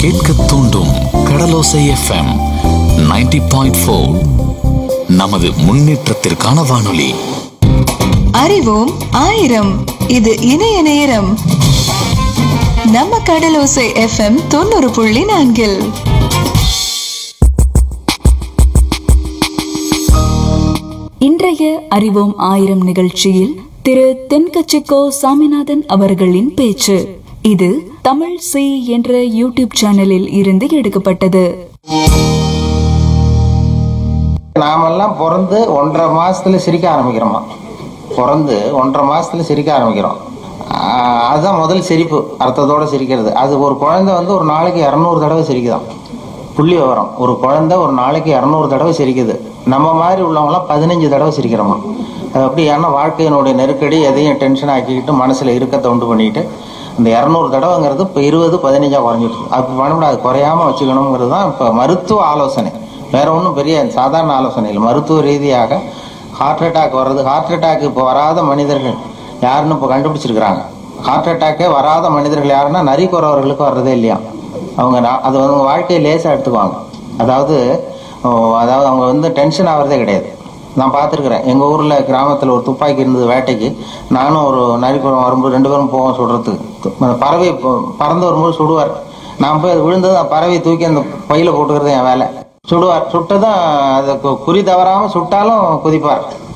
கேட்க தூண்டும் கடலோசை FM 90.4 point நமது முன்னேற்றத்திற்கான வானொலி அறிவோம் ஆயிரம் இது இணைய நேரம் நம்ம கடலோசை எஃப்எம் தொண்ணூறு புள்ளி நான்கில் இன்றைய அறிவோம் ஆயிரம் நிகழ்ச்சியில் திரு தென்கச்சிக்கோ சாமிநாதன் அவர்களின் பேச்சு இது தமிழ் சி என்ற யூடியூப் சேனலில் இருந்து எடுக்கப்பட்டது நாமெல்லாம் பிறந்து ஒன்றரை மாசத்துல சிரிக்க ஆரம்பிக்கிறோமா பிறந்து ஒன்றரை மாசத்துல சிரிக்க ஆரம்பிக்கிறோம் ஆஹ் அதுதான் முதல் சிரிப்பு அர்த்தத்தோட சிரிக்கிறது அது ஒரு குழந்தை வந்து ஒரு நாளைக்கு இரநூறு தடவை சிரிக்குதாம் புள்ளி விவரம் ஒரு குழந்தை ஒரு நாளைக்கு இரநூறு தடவை சிரிக்குது நம்ம மாதிரி உள்ளவங்களாம் பதினஞ்சு தடவை சிரிக்கிறோமா அது அப்படி ஏன்னா வாழ்க்கையினுடைய நெருக்கடி எதையும் டென்ஷன் ஆக்கிக்கிட்டு மனசுல இருக்கத்தை உண்டு பண்ணிட்டு இந்த இரநூறு தடவைங்கிறது இப்போ இருபது பதினஞ்சா குறைஞ்சிட்டு அப்படி பண்ணக்கூடாது குறையாம வச்சுக்கணுங்கிறது தான் இப்போ மருத்துவ ஆலோசனை வேற ஒன்றும் பெரிய சாதாரண ஆலோசனை இல்லை மருத்துவ ரீதியாக ஹார்ட் அட்டாக் வர்றது ஹார்ட் அட்டாக் இப்போ வராத மனிதர்கள் யாருன்னு இப்போ கண்டுபிடிச்சிருக்கிறாங்க ஹார்ட் அட்டாக்கே வராத மனிதர்கள் யாருன்னா நரி குறவர்களுக்கு வர்றதே இல்லையா அவங்க நா- அது அவங்க வாழ்க்கையை லேசாக எடுத்துக்குவாங்க அதாவது ஓ, அதாவது அவங்க வந்து டென்ஷன் ஆகிறதே கிடையாது நான் பார்த்துருக்குறேன் எங்கள் ஊரில் கிராமத்தில் ஒரு துப்பாக்கி இருந்தது வேட்டைக்கு நானும் ஒரு நரிக்குளம் வரும்போது ரெண்டு பேரும் போவோம் சுடுறதுக்கு அந்த பறவை ப- பறந்து வரும்போது சுடுவார் நான் போய் அது விழுந்தது அந்த பறவையை தூக்கி அந்த பையில போட்டுக்கிறது என் வேலை சுடுவார் சுட்டதும் அது கு- குறி தவறாமல் சுட்டாலும் குதிப்பார்